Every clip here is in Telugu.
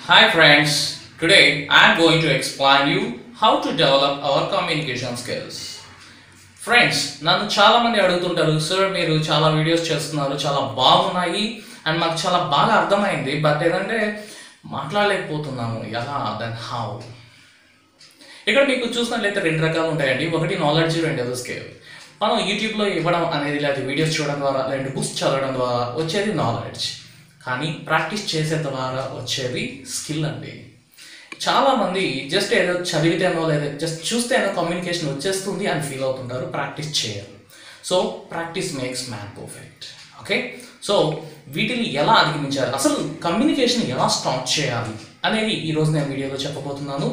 Hi friends, today I am going to explain you how to develop our communication skills. Friends నన్ను చాలా మంది అడుగుతుంటారు సార్ మీరు చాలా వీడియోస్ చేస్తున్నారు చాలా బాగున్నాయి అండ్ మాకు చాలా బాగా అర్థమైంది బట్ ఏంటంటే మాట్లాడలేకపోతున్నాము ఎలా దెన్ హౌ ఇక్కడ మీకు చూసినట్లయితే రెండు రకాలు ఉంటాయండి ఒకటి నాలెడ్జ్ రెండోది స్కేల్ మనం యూట్యూబ్లో ఇవ్వడం అనేది లేదా వీడియోస్ చూడడం ద్వారా లేదంటే బుక్స్ చదవడం ద్వారా వచ్చేది నాలెడ్జ్ కానీ ప్రాక్టీస్ చేసే ద్వారా వచ్చేది స్కిల్ అండి చాలా మంది జస్ట్ ఏదో చదివితేనో లేదా జస్ట్ చూస్తేనో కమ్యూనికేషన్ వచ్చేస్తుంది అని ఫీల్ అవుతుంటారు ప్రాక్టీస్ చేయరు so practice makes man perfect okay so వీటిని ఎలా అధిగమించాలి అసలు కమ్యూనికేషన్ ఎలా స్టార్ట్ చేయాలి అనేది ఈరోజు నేను వీడియోలో చెప్పబోతున్నాను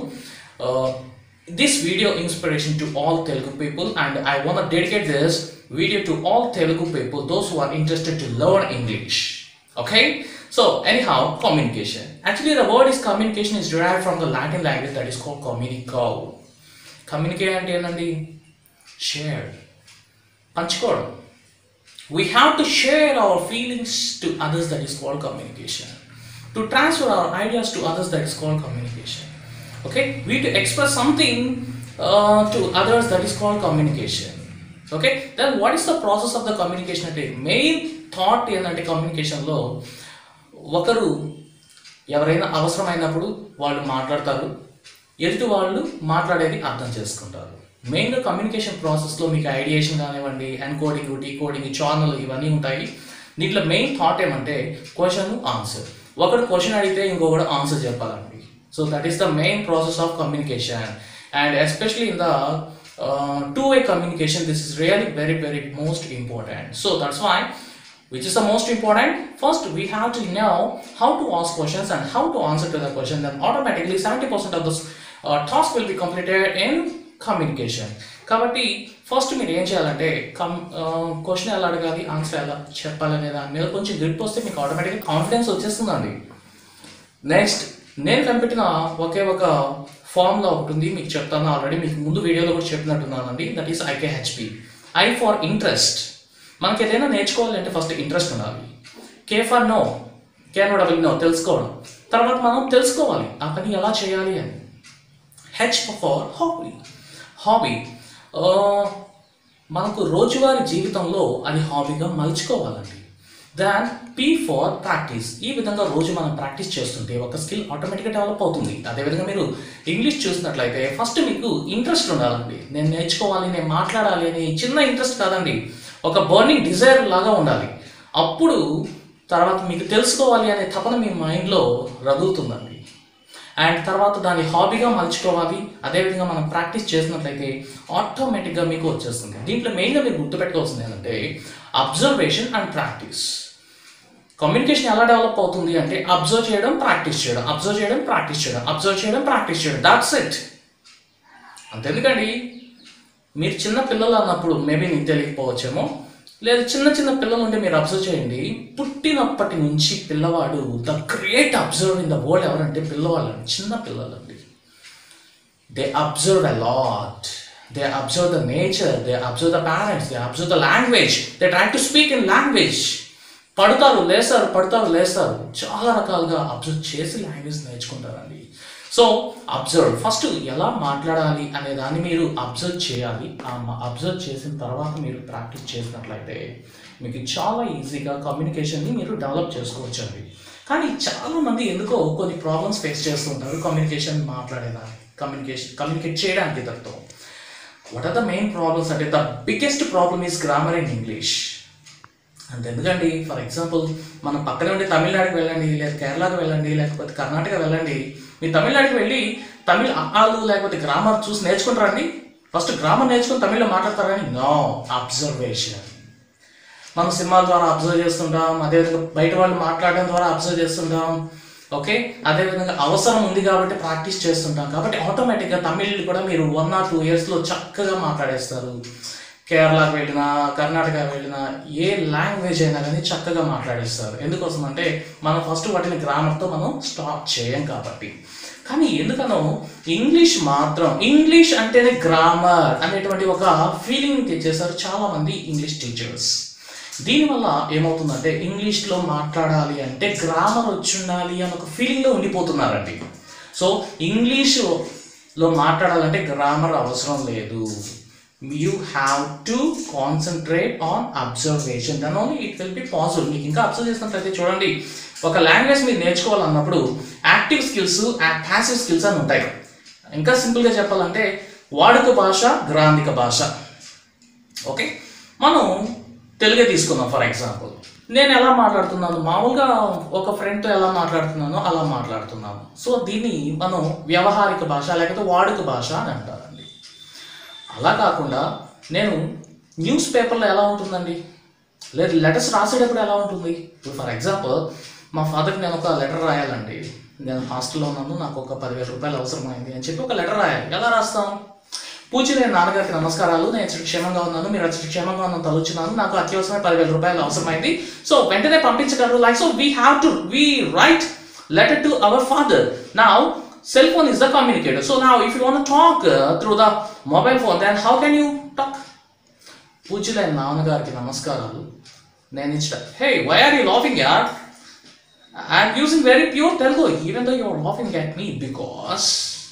this video inspiration to all Telugu people and I want dedicate this video to all Telugu people those who are interested to learn English okay so anyhow communication actually the word is communication is derived from the latin language that is called communico communicate అంటే ఏంటండి షేర్ పంచుకోవడం we have to share our feelings to others that is called communication to transfer our ideas to others that is called communication okay we to express something uh, to others that is called communication okay then what is the process of the communication అంటే మెయిన్ థాట్ ఏంటంటే కమ్యూనికేషన్లో ఒకరు ఎవరైనా అవసరమైనప్పుడు వాళ్ళు మాట్లాడతారు ఎదుటి వాళ్ళు మాట్లాడేది అర్థం చేసుకుంటారు మెయిన్గా కమ్యూనికేషన్ ప్రాసెస్లో మీకు ఐడియేషన్ కానివ్వండి ఎన్కోడింగ్ డీకోడింగ్ ఛానల్ ఇవన్నీ ఉంటాయి దీంట్లో మెయిన్ థాట్ ఏమంటే క్వశ్చన్ ఆన్సర్ ఒకడు క్వశ్చన్ అడిగితే ఇంకొకడు ఆన్సర్ చెప్పాలండి so that is the main process of communication and especially in the two way communication this is really very very most important so that's why which is the most important first we have to know how to ask questions and how to answer to the question then automatically 70% of this uh, task will be completed in communication కాబట్టి ఫస్ట్ మీరు ఏం చేయాలంటే కమ్ క్వశ్చన్ ఎలా అడగాలి ఆన్సర్ ఎలా చెప్పాలనే దాని మీద కొంచెం గ్రిప్ వస్తే మీకు ఆటోమేటిక్గా కాన్ఫిడెన్స్ వచ్చేస్తుందండి నెక్స్ట్ నేను కనిపెట్టిన ఒకే ఒక ఫార్ములా ఒకటి ఉంది మీకు చెప్తాను ఆల్రెడీ మీకు ముందు వీడియోలో కూడా చెప్పినట్టున్నానండి that is IKHP I for interest మనకి ఏదైనా నేర్చుకోవాలంటే ఫస్ట్ ఇంట్రెస్ట్ ఉండాలి K for know K double know తెలుసుకోవడం తర్వాత మనం తెలుసుకోవాలి ఆ పని ఎలా చేయాలి అని హెచ్ ఫర్ హాబీ హాబీ మనకు రోజువారీ జీవితంలో అది హాబీగా మలుచుకోవాలండి దాన్ పీ ఫర్ ప్రాక్టీస్ ఈ విధంగా రోజు మనం ప్రాక్టీస్ చేస్తుంటే ఒక స్కిల్ ఆటోమేటిక్గా డెవలప్ అవుతుంది అదేవిధంగా మీరు ఇంగ్లీష్ చూసినట్లయితే ఫస్ట్ మీకు ఇంట్రెస్ట్ ఉండాలండి నేను నేర్చుకోవాలి నేను మాట్లాడాలి అని చిన్న ఇంట్రెస్ట్ కాదండి ఒక బర్నింగ్ డిజైర్ లాగా ఉండాలి అప్పుడు తర్వాత మీకు తెలుసుకోవాలి అనే తపన మీ మైండ్లో రగులుతుందండి అండ్ తర్వాత దాన్ని హాబీగా మలుచుకోవాలి అదేవిధంగా మనం ప్రాక్టీస్ చేసినట్లయితే ఆటోమేటిక్గా మీకు వచ్చేస్తుంది దీంట్లో మెయిన్గా మీరు గుర్తుపెట్టుకోవాల్సింది ఏంటంటే అబ్జర్వేషన్ అండ్ ప్రాక్టీస్ కమ్యూనికేషన్ ఎలా డెవలప్ అవుతుంది అంటే అబ్జర్వ్ చేయడం ప్రాక్టీస్ చేయడం అబ్జర్వ్ చేయడం ప్రాక్టీస్ చేయడం అబ్జర్వ్ చేయడం ప్రాక్టీస్ చేయడం దాట్స్ ఇట్ అంతెందుకండి మీరు చిన్న పిల్లలు అన్నప్పుడు మేబీ మీకు తెలియకపోవచ్చేమో లేదా చిన్న చిన్న పిల్లలు ఉంటే మీరు అబ్జర్వ్ చేయండి పుట్టినప్పటి నుంచి పిల్లవాడు the great observe in the world ఎవరంటే పిల్లవాళ్ళు చిన్న పిల్లలండి they observe a lot they observe the nature they observe the parents they observe the language they try to speak in language పడతారు లేస్తారు పడతారు లేస్తారు చాలా రకాలుగా అబ్జర్వ్ చేసి లాంగ్వేజ్ నేర్చుకుంటారండి సో అబ్జర్వ్ ఫస్ట్ ఎలా మాట్లాడాలి అనే దాన్ని మీరు అబ్జర్వ్ చేయాలి ఆ అబ్జర్వ్ చేసిన తర్వాత మీరు ప్రాక్టీస్ చేసినట్లయితే మీకు చాలా ఈజీగా కమ్యూనికేషన్ని మీరు డెవలప్ చేసుకోవచ్చండి కానీ చాలామంది ఎందుకో కొన్ని ప్రాబ్లమ్స్ ఫేస్ చేస్తుంటారు కమ్యూనికేషన్ మాట్లాడేదాన్ని కమ్యూనికేషన్ కమ్యూనికేట్ చేయడానికి ఇద్దరితో what are the main problems అంటే the biggest problem is grammar in English అంత ఎందుకండి ఫర్ ఎగ్జాంపుల్ మనం పక్కనే ఉండి తమిళనాడుకి వెళ్ళండి లేదా కేరళకి వెళ్ళండి లేకపోతే కర్ణాటక వెళ్ళండి మీరు తమిళనాడుకి వెళ్ళి తమిళ ఆలు లేకపోతే గ్రామర్ చూసి నేర్చుకుంటారండి ఫస్ట్ గ్రామర్ నేర్చుకుని తమిళ్లో మాట్లాడతారని నో అబ్జర్వేషన్ మనం సినిమాల ద్వారా అబ్జర్వ్ చేస్తుంటాం అదేవిధంగా బయట వాళ్ళు మాట్లాడడం ద్వారా అబ్జర్వ్ చేస్తుంటాం ఓకే అదేవిధంగా అవసరం ఉంది కాబట్టి ప్రాక్టీస్ చేస్తుంటాం కాబట్టి ఆటోమేటిక్గా తమిళ్ కూడా మీరు వన్ ఆర్ టూ ఇయర్స్లో చక్కగా మాట్లాడేస్తారు కేరళకి వెళ్ళినా కర్ణాటక వెళ్ళినా ఏ లాంగ్వేజ్ అయినా కానీ చక్కగా మాట్లాడేస్తారు ఎందుకోసం అంటే మనం ఫస్ట్ వాటిని గ్రామర్తో మనం స్టార్ట్ చేయం కాబట్టి కానీ ఎందుకనో ఇంగ్లీష్ మాత్రం ఇంగ్లీష్ అంటేనే గ్రామర్ అనేటువంటి ఒక ఫీలింగ్ తెచ్చేసారు చాలామంది ఇంగ్లీష్ టీచర్స్ దీనివల్ల ఏమవుతుందంటే ఇంగ్లీష్లో మాట్లాడాలి అంటే గ్రామర్ వచ్చి ఉండాలి అని ఒక ఫీలింగ్లో ఉండిపోతున్నారండి సో ఇంగ్లీషులో మాట్లాడాలంటే గ్రామర్ అవసరం లేదు you have to concentrate on observation then only it will be possible మీకు ఇంకా అబ్జర్వ్ చేసినట్లయితే చూడండి ఒక లాంగ్వేజ్ మీరు నేర్చుకోవాలన్నప్పుడు యాక్టివ్ స్కిల్స్ ప్యాసివ్ స్కిల్స్ అని ఉంటాయి ఇంకా సింపుల్గా చెప్పాలంటే వాడుక భాష గ్రాంధిక భాష ఓకే మనం తెలుగే తీసుకుందాం ఫర్ ఎగ్జాంపుల్ నేను ఎలా మాట్లాడుతున్నాను మామూలుగా ఒక ఫ్రెండ్తో ఎలా మాట్లాడుతున్నానో అలా మాట్లాడుతున్నాను సో దీన్ని మనం వ్యవహారిక భాష లేకపోతే వాడుక భాష అని అంటారండి అలా కాకుండా నేను న్యూస్ పేపర్లో ఎలా ఉంటుందండి లేదు లెటర్స్ రాసేటప్పుడు ఎలా ఉంటుంది ఇప్పుడు ఫర్ ఎగ్జాంపుల్ మా ఫాదర్కి నేను ఒక లెటర్ రాయాలండి నేను హాస్టల్లో ఉన్నాను నాకు ఒక పదివేల రూపాయలు అవసరమైంది అని చెప్పి ఒక లెటర్ రాయాలి ఎలా రాస్తాం పూజ నేను నాన్నగారికి నమస్కారాలు నేను అచ్చట క్షేమంగా ఉన్నాను మీరు అచ్చట క్షేమంగా ఉన్నాను తలుచున్నాను నాకు అత్యవసరమైన పదివేల రూపాయలు అవసరమైంది సో వెంటనే పంపించగలరు like so we have to we write letter to our father నా cell phone is the communicator so now if you want to talk uh, through the mobile phone then how can you talk పూజ్యులైన నాన్నగారికి నమస్కారాలు నేను ఇచ్చిన hey why are you laughing యార్ I'm using very pure Telugu even though you're laughing at me because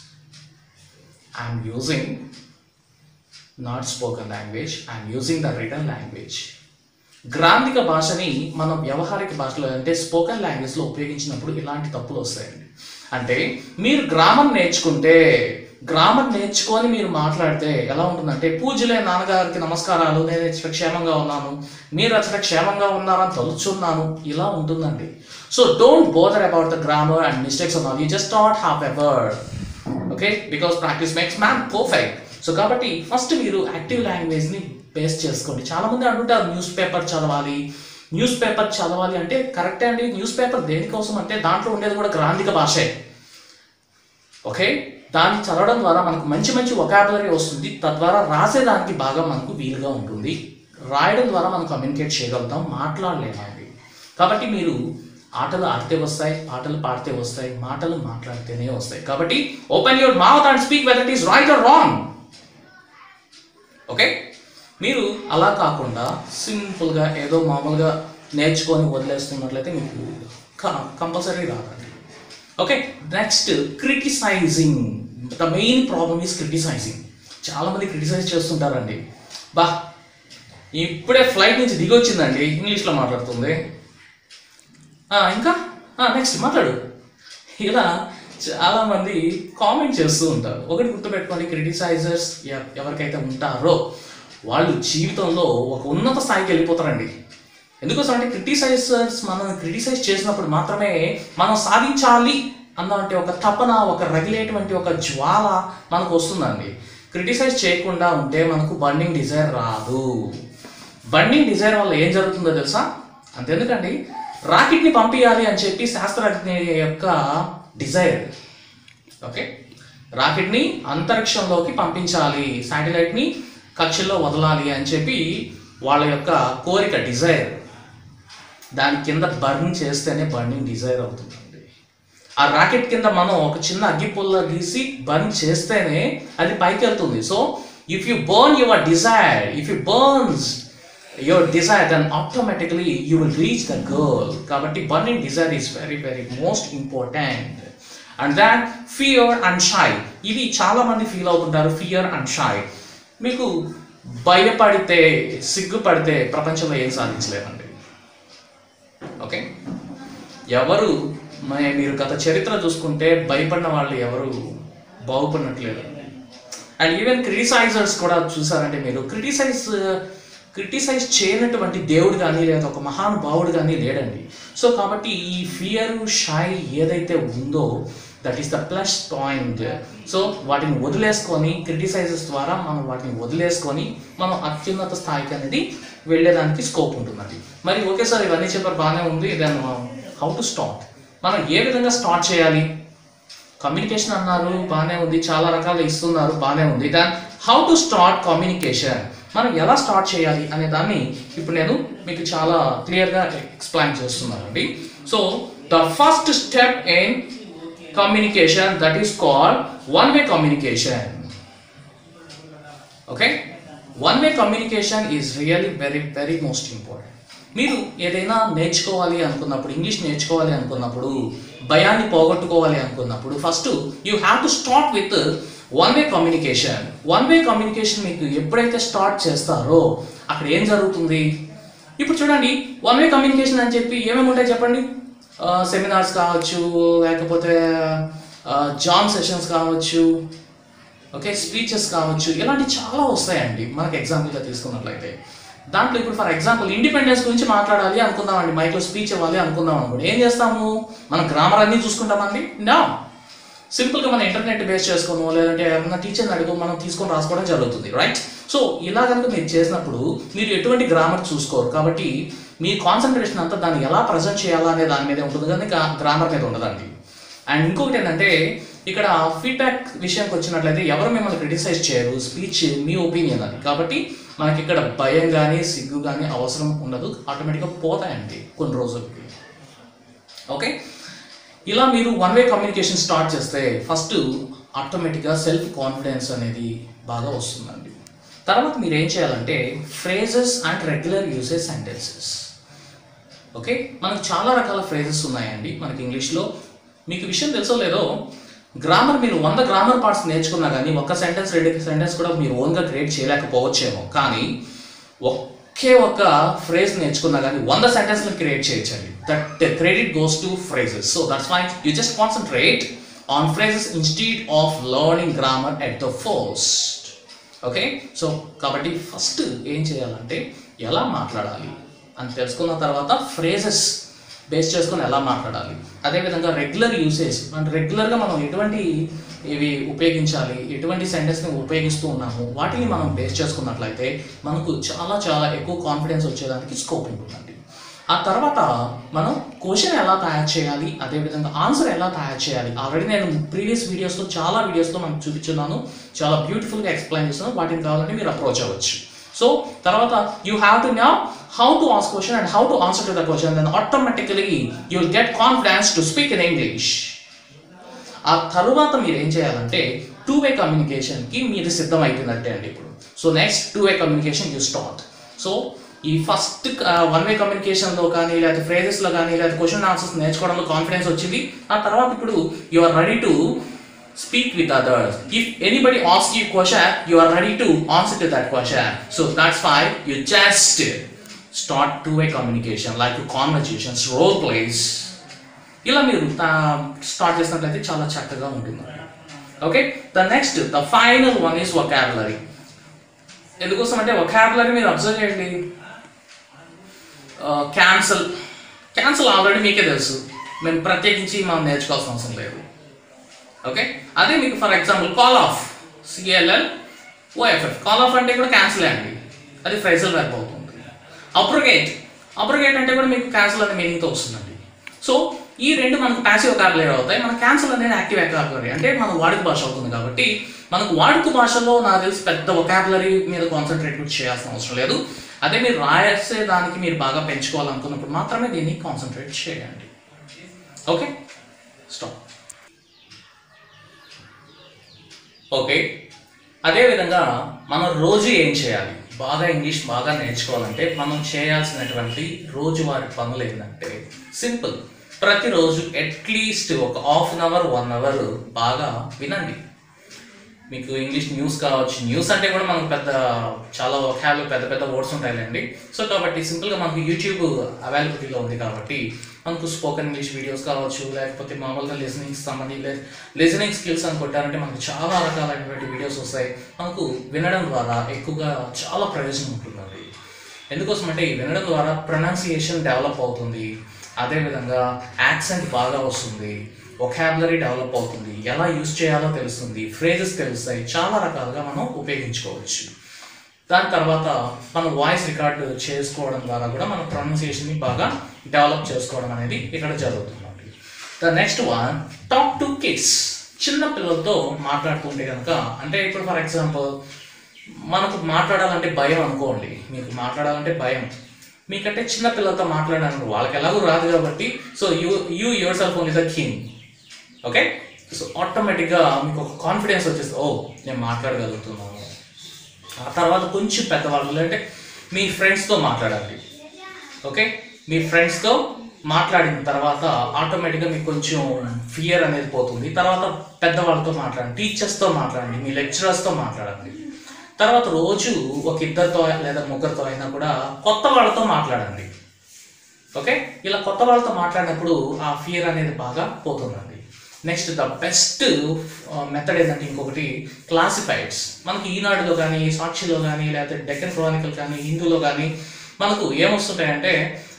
I'm using not spoken language I'm using the written language గ్రాంధిక భాషని మనం వ్యవహారిక భాషలో అంటే స్పోకెన్ లాంగ్వేజ్లో ఉపయోగించినప్పుడు ఇలాంటి తప్పులు వస్తాయండి అంటే మీరు గ్రామర్ నేర్చుకుంటే గ్రామర్ నేర్చుకొని మీరు మాట్లాడితే ఎలా ఉంటుందంటే పూజలే నాన్నగారికి నమస్కారాలు నేను ఇచ్చట క్షేమంగా ఉన్నాను మీరు అచ్చట క్షేమంగా ఉన్నారని తలుచున్నాను ఇలా ఉంటుందండి so don't bother about the grammar and mistakes on you just not have ever okay because practice makes man perfect so కాబట్టి ఫస్ట్ మీరు యాక్టివ్ లాంగ్వేజ్ని బేస్ చేసుకోండి చాలా మంది అంటుంటారు న్యూస్ పేపర్ చదవాలి న్యూస్ పేపర్ చదవాలి అంటే కరెక్టే అండి న్యూస్ పేపర్ దేనికోసం అంటే దాంట్లో ఉండేది కూడా గ్రాంధిక భాషే ఓకే దాన్ని చదవడం ద్వారా మనకు మంచి మంచి ఒకాబులరీ వస్తుంది తద్వారా రాసేదానికి బాగా మనకు వీలుగా ఉంటుంది రాయడం ద్వారా మనం కమ్యూనికేట్ చేయగలుగుతాం మాట్లాడలేమండి కాబట్టి మీరు ఆటలు ఆడితే వస్తాయి పాటలు పాడితే వస్తాయి మాటలు మాట్లాడితేనే వస్తాయి కాబట్టి open your mouth and speak whether it is right or wrong okay మీరు అలా కాకుండా సింపుల్గా ఏదో మామూలుగా నేర్చుకొని వదిలేస్తున్నట్లయితే మీకు కంపల్సరీ రాదండి okay next criticising the main problem is criticising చాలామంది క్రిటిసైజ్ చేస్తుంటారండి బా ఇప్పుడే ఫ్లైట్ నుంచి దిగొచ్చిందండి ఇంగ్లీష్లో మాట్లాడుతుంది ఆ, ఇంకా నెక్స్ట్ మాట్లాడు ఇలా చాలా మంది కామెంట్ చేస్తూ ఉంటారు ఒకటి గుర్తుపెట్టుకోండి క్రిటిసైజర్స్ ఎవరికైతే ఉంటారో వాళ్ళు జీవితంలో ఒక ఉన్నత స్థాయికి వెళ్ళిపోతారండి ఎందుకోసం అంటే క్రిటిసైజర్స్ మనం క్రిటిసైజ్ చేసినప్పుడు మాత్రమే మనం సాధించాలి అన్నటువంటి ఒక తపన ఒక రగిలేటువంటి ఒక జ్వాల మనకు వస్తుందండి క్రిటిసైజ్ చేయకుండా ఉంటే మనకు బర్నింగ్ డిజైర్ రాదు బర్నింగ్ డిజైర్ వల్ల ఏం జరుగుతుందో తెలుసా అంతెందుకండి రాకెట్ని పంపించాలి అని చెప్పి శాస్త్రజ్ఞ యొక్క డిజైర్ ఓకే రాకెట్ని అంతరిక్షంలోకి పంపించాలి శాటిలైట్ని కక్షల్లో వదలాలి అని చెప్పి వాళ్ళ యొక్క కోరిక డిజైర్ దాని కింద బర్న్ చేస్తేనే బర్నింగ్ డిజైర్ అవుతుందండి ఆ రాకెట్ కింద మనం ఒక చిన్న అగ్గిపుల్ల గీసి బర్న్ చేస్తేనే అది పైకి వెళ్తుంది so if you burn your desire if you burns your desire then automatically you will reach the goal కాబట్టి burning desire is very very most important and then fear and shy ఇది చాలా మంది ఫీల్ అవుతుంటారు ఫియర్ అండ్ షై మీకు భయపడితే సిగ్గుపడితే ప్రపంచంలో ఏం సాధించలేమండి ఓకే ఎవరు మ- మీరు గత చరిత్ర చూసుకుంటే భయపడిన వాళ్ళు ఎవరు బాగుపడినట్లేదు అండ్ ఈవెన్ క్రిటిసైజర్స్ కూడా చూసారంటే మీరు క్రిటిసైజ్ క్రిటిసైజ్ చేయనటువంటి దేవుడు కానీ లేదా ఒక మహానుభావుడు కానీ లేడండి సో కాబట్టి ఈ ఫియర్ షై ఏదైతే ఉందో that is the plus point so వాటిని వదిలేసుకొని క్రిటిసైజెస్ ద్వారా మనం వాటిని వదిలేసుకొని మనం అత్యున్నత స్థాయికి అనేది వెళ్ళేదానికి స్కోప్ ఉంటుందండి మరి ఓకే సార్ ఇవన్నీ చెప్పారు బాగానే ఉంది దెన్ హౌ టు స్టార్ట్ మనం ఏ విధంగా స్టార్ట్ చేయాలి కమ్యూనికేషన్ అన్నారు బాగానే ఉంది చాలా రకాలు ఇస్తున్నారు బాగానే ఉంది then how to start communication మనం ఎలా స్టార్ట్ చేయాలి అనే దాన్ని ఇప్పుడు నేను మీకు చాలా క్లియర్గా ఎక్స్ప్లెయిన్ చేస్తున్నానండి so the first step in communication that is called one way communication okay one way communication is really very very most important మీరు ఏదైనా నేర్చుకోవాలి అనుకున్నప్పుడు ఇంగ్లీష్ నేర్చుకోవాలి అనుకున్నప్పుడు భయాన్ని పోగొట్టుకోవాలి అనుకున్నప్పుడు first you have to start with one way communication one way communication మీకు ఎప్పుడైతే స్టార్ట్ చేస్తారో అక్కడ ఏం జరుగుతుంది ఇప్పుడు చూడండి వన్ వే కమ్యూనికేషన్ అని చెప్పి ఏమేమి ఉంటాయి చెప్పండి సెమినార్స్ కావచ్చు లేకపోతే జామ్ సెషన్స్ కావచ్చు ఓకే స్పీచెస్ కావచ్చు ఇలాంటి చాలా వస్తాయండి మనకి ఎగ్జాంపుల్గా తీసుకున్నట్లయితే దాంట్లో ఇప్పుడు ఫర్ ఎగ్జాంపుల్ ఇండిపెండెన్స్ గురించి మాట్లాడాలి అనుకుందామండి మైక్లో స్పీచ్ ఇవ్వాలి అనుకుందాం అనుకోండి ఏం చేస్తాము మనం గ్రామర్ అన్నీ చూసుకుంటామండి నా సింపుల్గా మనం ఇంటర్నెట్ బేస్ చేసుకోను లేదంటే ఏమన్నా టీచర్ని అడుగు మనం తీసుకొని రాసుకోవడం జరుగుతుంది రైట్ సో ఇలా కనుక మీరు చేసినప్పుడు మీరు ఎటువంటి గ్రామర్ చూసుకోరు కాబట్టి మీ కాన్సన్ట్రేషన్ అంతా దాన్ని ఎలా ప్రజెంట్ చేయాలా అనే దాని మీద ఉంటుంది కానీ గ్రామర్ మీద ఉండదండి అండ్ ఇంకొకటి ఏంటంటే ఇక్కడ ఫీడ్బ్యాక్ విషయానికి వచ్చినట్లయితే ఎవరు మిమ్మల్ని క్రిటిసైజ్ చేయరు స్పీచ్ మీ ఒపీనియన్ అది కాబట్టి మనకి ఇక్కడ భయం కానీ సిగ్గు కానీ అవసరం ఉండదు ఆటోమేటిక్గా పోతాయండి కొన్ని రోజులకి ఓకే ఇలా మీరు వన్ వే కమ్యూనికేషన్ స్టార్ట్ చేస్తే ఫస్ట్ ఆటోమేటిక్గా సెల్ఫ్ కాన్ఫిడెన్స్ అనేది బాగా వస్తుందండి తర్వాత మీరు ఏం చేయాలంటే phrases and regular usage sentences okay మనకు చాలా రకాల ఫ్రేజెస్ ఉన్నాయండి మనకి ఇంగ్లీష్లో మీకు విషయం తెలుసో లేదో గ్రామర్ మీరు వంద గ్రామర్ పార్ట్స్ నేర్చుకున్నా కానీ ఒక్క సెంటెన్స్ రెండు సెంటెన్స్ కూడా మీరు ఓన్గా క్రియేట్ చేయలేకపోవచ్చేమో కానీ ఒకే ఒక్క ఫ్రేజ్ నేర్చుకున్నా కానీ వంద సెంటెన్స్లు క్రియేట్ చేయొచ్చండి that credit goes to phrases so that's why you just concentrate on phrases instead of learning grammar at the first okay so కాబట్టి ఫస్ట్ ఏం చేయాలంటే ఎలా మాట్లాడాలి అని తెలుసుకున్న తర్వాత ఫ్రేజెస్ బేస్ చేసుకొని ఎలా మాట్లాడాలి అదేవిధంగా రెగ్యులర్ యూసేజ్ అంటే రెగ్యులర్గా మనం ఎటువంటి ఇవి ఉపయోగించాలి ఎటువంటి సెంటెన్స్ని ఉపయోగిస్తూ ఉన్నాము వాటిని మనం బేస్ చేసుకున్నట్లయితే మనకు చాలా చాలా ఎక్కువ కాన్ఫిడెన్స్ వచ్చేదానికి స్కోప్ ఉంటుందండి ఆ తర్వాత మనం క్వశ్చన్ ఎలా తయారు చేయాలి అదేవిధంగా ఆన్సర్ ఎలా తయారు చేయాలి ఆల్రెడీ నేను ప్రీవియస్ వీడియోస్లో చాలా వీడియోస్లో మనకు చూపించున్నాను చాలా బ్యూటిఫుల్గా ఎక్స్ప్లెయిన్ చేస్తున్నాను వాటిని కావాలంటే మీరు అప్రోచ్ అవ్వచ్చు సో తర్వాత you have to know how to ask question and how to answer to the question then automatically you will get confidence to speak in English ఆ తరువాత మీరు ఏం చేయాలంటే టూ వే కమ్యూనికేషన్కి మీరు సిద్ధం అయిపోయినట్టే అండి ఇప్పుడు so next two way communication you start so ఈ ఫస్ట్ వన్ వే కమ్యూనికేషన్లో కానీ లేదా ఫ్రేజెస్లో కానీ లేదా క్వశ్చన్ ఆన్సర్స్ నేర్చుకోవడంలో కాన్ఫిడెన్స్ వచ్చింది ఆ తర్వాత ఇప్పుడు you are ready to speak with others if anybody ask you question you are ready to answer to that question so that's why you just start two way communication like conversations role plays ఇలా మీరు స్టార్ట్ చేసినట్లయితే చాలా చక్కగా ఉంటుంది okay the next the final one is vocabulary ఎందుకోసం అంటే వొకాబులరీ మీరు అబ్జర్వ్ చేయండి క్యాన్సల్ క్యాన్సల్ ఆల్రెడీ మీకే తెలుసు మేము ప్రత్యేకించి మనం నేర్చుకోవాల్సిన అవసరం లేదు ఓకే అదే మీకు for example call off C L L O F F call off అంటే కూడా క్యాన్సిల్ అండి అది ఫ్రైజల్ వర్క్ అవుతుంది అప్రొగేట్ అప్రొగేట్ అంటే కూడా మీకు క్యాన్సిల్ అనే మీనింగ్తో వస్తుందండి సో ఈ రెండు మనకు ప్యాసివ్ వొకాబులరీ అవుతాయి మన క్యాన్సిల్ అనేది యాక్టివ్ వొకాబులరీ అంటే మన వాడుక భాష అవుతుంది కాబట్టి మనకు వాడుక భాషలో నాకు తెలిసి పెద్ద వొకాబులరీ మీద కాన్సన్ట్రేట్ చేయాల్సిన అవసరం లేదు అదే మీరు రాసే దానికి మీరు బాగా పెంచుకోవాలనుకున్నప్పుడు మాత్రమే దీన్ని కాన్సన్ట్రేట్ చేయండి ఓకే స్టాప్ ఓకే అదేవిధంగా మనం రోజు ఏం చేయాలి బాగా ఇంగ్లీష్ బాగా నేర్చుకోవాలంటే మనం చేయాల్సినటువంటి రోజువారి పనులు ఏంటంటే సింపుల్ ప్రతిరోజు అట్లీస్ట్ ఒక half an hour one hour బాగా వినండి మీకు ఇంగ్లీష్ న్యూస్ కావచ్చు న్యూస్ అంటే కూడా మనకు పెద్ద చాలా క్యాబ్లో పెద్ద పెద్ద వర్డ్స్ ఉంటాయండి సో కాబట్టి సింపుల్గా మనకు యూట్యూబ్ అవైలబిలిటీలో ఉంది కాబట్టి మనకు స్పోకెన్ ఇంగ్లీష్ వీడియోస్ కావచ్చు లేకపోతే మామూలుగా లిజనింగ్స్ సంబంధించి లిజనింగ్ స్కిల్స్ అని కొట్టారంటే మనకు చాలా రకాలైనటువంటి వీడియోస్ వస్తాయి మనకు వినడం ద్వారా ఎక్కువగా చాలా ప్రయోజనం ఉంటుందండి ఎందుకోసం అంటే ఈ వినడం ద్వారా ప్రొనౌన్సియేషన్ డెవలప్ అవుతుంది అదేవిధంగా యాక్సెంట్ బాగా వస్తుంది ఒకాబులరీ డెవలప్ అవుతుంది ఎలా యూజ్ చేయాలో తెలుస్తుంది ఫ్రేజెస్ తెలుస్తాయి చాలా రకాలుగా మనం ఉపయోగించుకోవచ్చు దాని తర్వాత మన వాయిస్ రికార్డ్ చేసుకోవడం ద్వారా కూడా మన ప్రొనౌన్సియేషన్ని బాగా డెవలప్ చేసుకోవడం అనేది ఇక్కడ జరుగుతుంది the next one talk to kids చిన్న పిల్లలతో మాట్లాడుతుంటే కనుక అంటే ఇప్పుడు ఫర్ ఎగ్జాంపుల్ మనకు మాట్లాడాలంటే భయం అనుకోండి మీకు మాట్లాడాలంటే భయం మీకంటే చిన్న పిల్లలతో మాట్లాడాను వాళ్ళకి ఎలాగో రాదు కాబట్టి so you you yourself own is the king okay so ఆటోమేటిక్గా మీకు ఒక కాన్ఫిడెన్స్ వచ్చేస్తుంది ఓ నేను మాట్లాడగలుగుతున్నాను ఆ తర్వాత కొంచెం పెద్దవాళ్ళు అంటే మీ ఫ్రెండ్స్తో మాట్లాడాలి ఓకే మీ ఫ్రెండ్స్తో మాట్లాడిన తర్వాత ఆటోమేటిక్గా మీకు కొంచెం ఫియర్ అనేది పోతుంది తర్వాత పెద్దవాళ్ళతో మాట్లాడండి టీచర్స్తో మాట్లాడండి మీ లెక్చరర్స్తో మాట్లాడండి తర్వాత రోజు ఒక ఇద్దరితో లేదా ముగ్గురితో అయినా కూడా కొత్త వాళ్ళతో మాట్లాడండి ఓకే ఇలా కొత్త వాళ్ళతో మాట్లాడినప్పుడు ఆ ఫియర్ అనేది బాగా పోతుందండి నెక్స్ట్ ద బెస్ట్ మెథడ్ ఏంటంటే ఇంకొకటి క్లాసిఫైడ్స్ మనకి ఈనాడులో కానీ సాక్షిలో కానీ లేకపోతే డెక్కన్ క్రానికల్ కానీ హిందూలో కానీ మనకు ఏమొస్తుంటాయంటే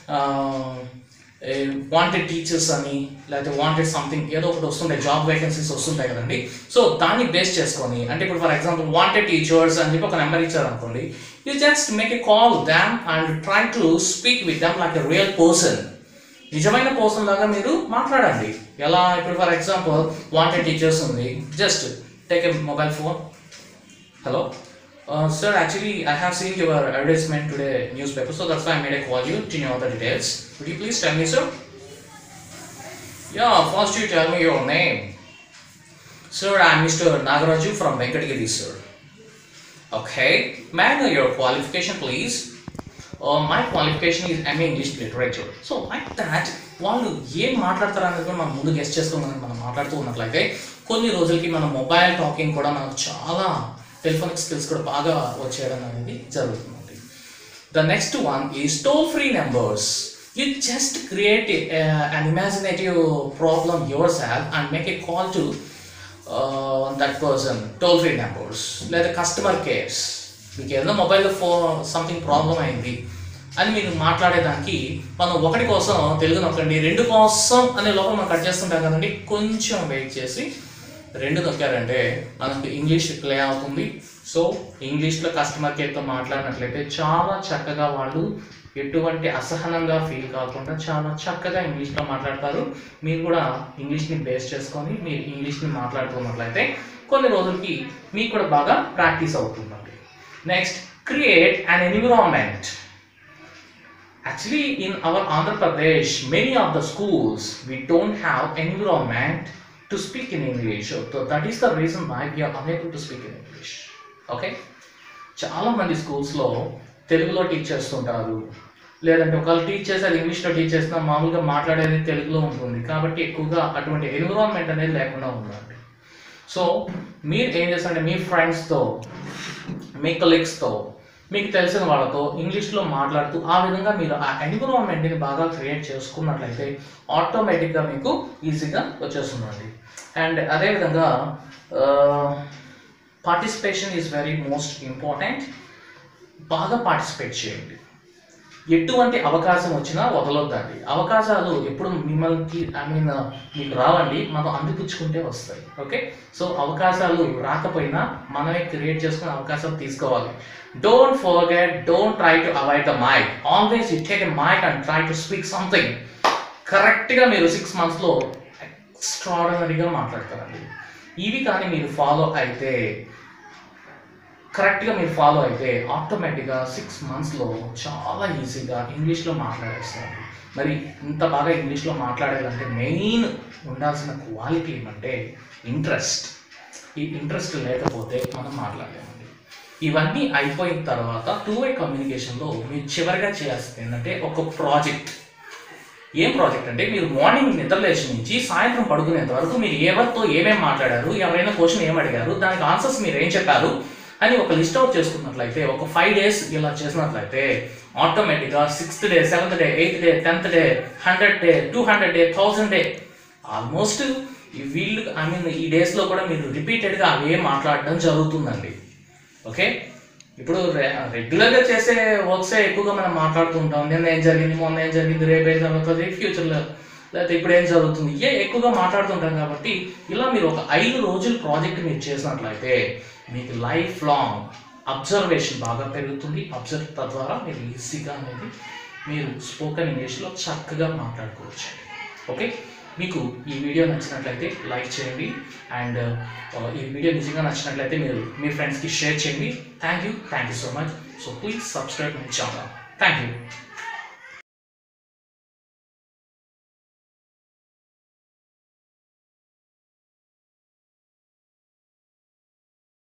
వాంటెడ్ టీచర్స్ అని లేకపోతే వాంటెడ్ సంథింగ్ ఏదో ఒకటి వస్తుంటాయి జాబ్ వేకెన్సీస్ వస్తుంటాయి కదండి సో దాన్ని బేస్ చేసుకొని అంటే ఇప్పుడు ఫర్ ఎగ్జాంపుల్ వాంటెడ్ టీచర్స్ అని చెప్పి ఒక నెంబర్ ఇచ్చారు అనుకోండి you just make a call them and try to speak with them like a real person నిజమైన పర్సన్ లాగా మీరు మాట్లాడండి ఎలా ఇప్పుడు ఫర్ ఎగ్జాంపుల్ వాంటెడ్ టీచర్స్ ఉంది just take a mobile phone hello sir actually I have seen your advertisement today news paper so that's why I made a call you to know the details would you please tell me sir yeah first you tell me your name sir i'm mr nagaraju from venkatagiri sir okay may i know your qualification please uh, my qualification is MA English Literature. So like that వాళ్ళు ఏం మాట్లాడతారు అనేది కూడా మనం ముందు గెస్ట్ చేసుకోమని మనం మాట్లాడుతూ ఉన్నట్లయితే కొన్ని రోజులకి మన మొబైల్ టాకింగ్ కూడా మనకు చాలా టెలిఫోనిక్ స్కిల్స్ కూడా బాగా వచ్చేయడం అనేది జరుగుతుంది the next one is toll free numbers you just create an imaginative problem yourself and make a call to that person toll free numbers లేదా కస్టమర్ కేర్స్ మీకు ఏదైనా మొబైల్లో ఫోన్ సంథింగ్ ప్రాబ్లం అయింది అని మీరు మాట్లాడేదానికి మనం ఒకటి కోసం తెలుగు నొక్కండి రెండు కోసం అనే లోపల మనం కట్ చేస్తుంటాం కదండి కొంచెం వెయిట్ చేసి రెండు నొక్కారంటే మనకు ఇంగ్లీష్ ప్లే అవుతుంది సో ఇంగ్లీష్లో కస్టమర్ కేర్తో మాట్లాడినట్లయితే చాలా చక్కగా వాళ్ళు ఎటువంటి అసహనంగా ఫీల్ కాకుండా చాలా చక్కగా ఇంగ్లీష్లో మాట్లాడతారు మీరు కూడా ఇంగ్లీష్ని బేస్ చేసుకొని మీరు ఇంగ్లీష్ని మాట్లాడుతున్నట్లయితే కొన్ని రోజులకి మీకు కూడా బాగా ప్రాక్టీస్ అవుతుందండి next create an environment Actually, in our Andhra Pradesh, many of the schools we don't have environment to speak in English. So that is the reason why we are unable to speak in English. Okay? చాలా మంది స్కూల్స్లో తెలుగులో టీచ్ చేస్తుంటారు లేదంటే ఒకవేళ టీచ్ చేసి అది ఇంగ్లీష్లో టీచ్ చేసినా మామూలుగా మాట్లాడేది తెలుగులో ఉంటుంది కాబట్టి ఎక్కువగా అటువంటి ఎన్విరాన్మెంట్ అనేది లేకుండా ఉందండి సో మీరు ఏం చేస్తారంటే మీ ఫ్రెండ్స్తో మీ కొలీగ్స్తో మీకు తెలిసిన వాళ్ళతో ఇంగ్లీష్లో మాట్లాడుతూ ఆ విధంగా మీరు ఆ ఎన్విరాన్మెంట్ని బాగా క్రియేట్ చేసుకున్నట్లయితే ఆటోమేటిక్గా మీకు ఈజీగా వచ్చేస్తుందండి అండ్ అదేవిధంగా participation is very most important బాగా పార్టిసిపేట్ చేయండి ఎటువంటి అవకాశం వచ్చినా వదలొద్దండి అవకాశాలు ఎప్పుడు మిమ్మల్ని ఐ మీన్ మీకు రావండి మనం అందిపుచ్చుకుంటే వస్తాయి ఓకే సో అవకాశాలు రాకపోయినా మనమే క్రియేట్ చేసుకునే అవకాశం తీసుకోవాలి don't forget don't try to avoid the mic always you take a mic and try to speak something కరెక్ట్గా మీరు సిక్స్ మంత్స్లో ఎక్స్ట్రాడనరీగా మాట్లాడతారండి ఇవి కానీ మీరు ఫాలో అయితే కరెక్ట్గా మీరు ఫాలో అయితే ఆటోమేటిక్గా సిక్స్ మంత్స్లో చాలా ఈజీగా ఇంగ్లీష్లో మాట్లాడేస్తారు మరి ఇంత బాగా ఇంగ్లీష్లో మాట్లాడాలంటే మెయిన్ ఉండాల్సిన క్వాలిటీ ఏమంటే ఇంట్రెస్ట్ ఈ ఇంట్రెస్ట్ లేకపోతే మనం మాట్లాడలేమండి ఇవన్నీ అయిపోయిన తర్వాత టూ వే కమ్యూనికేషన్లో మీరు చివరిగా చేయాల్సింది ఏంటంటే ఒక ప్రాజెక్ట్ ఏం ప్రాజెక్ట్ అంటే మీరు మార్నింగ్ నిద్రలేచి నుంచి సాయంత్రం పడుకునేంత వరకు మీరు ఎవరితో ఏమేం మాట్లాడారు ఎవరైనా క్వశ్చన్ ఏం అడిగారు దానికి ఆన్సర్స్ మీరు ఏం చెప్పారు అని ఒక లిస్ట్ అవుట్ చేసుకున్నట్లయితే ఒక ఫైవ్ డేస్ ఇలా చేసినట్లయితే ఆటోమేటిక్గా sixth day seventh day eighth day tenth day hundred day two hundred day thousand day almost వీళ్ళు ఐ మీన్ ఈ డేస్లో కూడా మీరు రిపీటెడ్గా అవే మాట్లాడడం జరుగుతుందండి ఓకే ఇప్పుడు రె- రెగ్యులర్గా చేసే వర్క్సే ఎక్కువగా మనం మాట్లాడుతూ ఉంటాం నిన్న ఏం జరిగింది మొన్న ఏం జరిగింది రేపు ఏం జరుగుతుంది ఫ్యూచర్లో లేకపోతే ఇప్పుడు ఏం జరుగుతుంది ఏ ఎక్కువగా మాట్లాడుతుంటాం కాబట్టి ఇలా మీరు ఒక ఐదు రోజుల ప్రాజెక్ట్ మీరు చేసినట్లయితే మీకు లైఫ్ లాంగ్ అబ్జర్వేషన్ బాగా పెరుగుతుంది అబ్జర్వ్ తద్వారా మీరు ఈజీగా అనేది మీరు స్పోకెన్ ఇంగ్లీష్లో చక్కగా మాట్లాడుకోవచ్చు ఓకే మీకు ఈ వీడియో నచ్చినట్లయితే లైక్ చేయండి అండ్ ఈ వీడియో నిజంగా నచ్చినట్లయితే మీరు మీ ఫ్రెండ్స్కి షేర్ చేయండి thank you thank you so much so please subscribe my channel thank you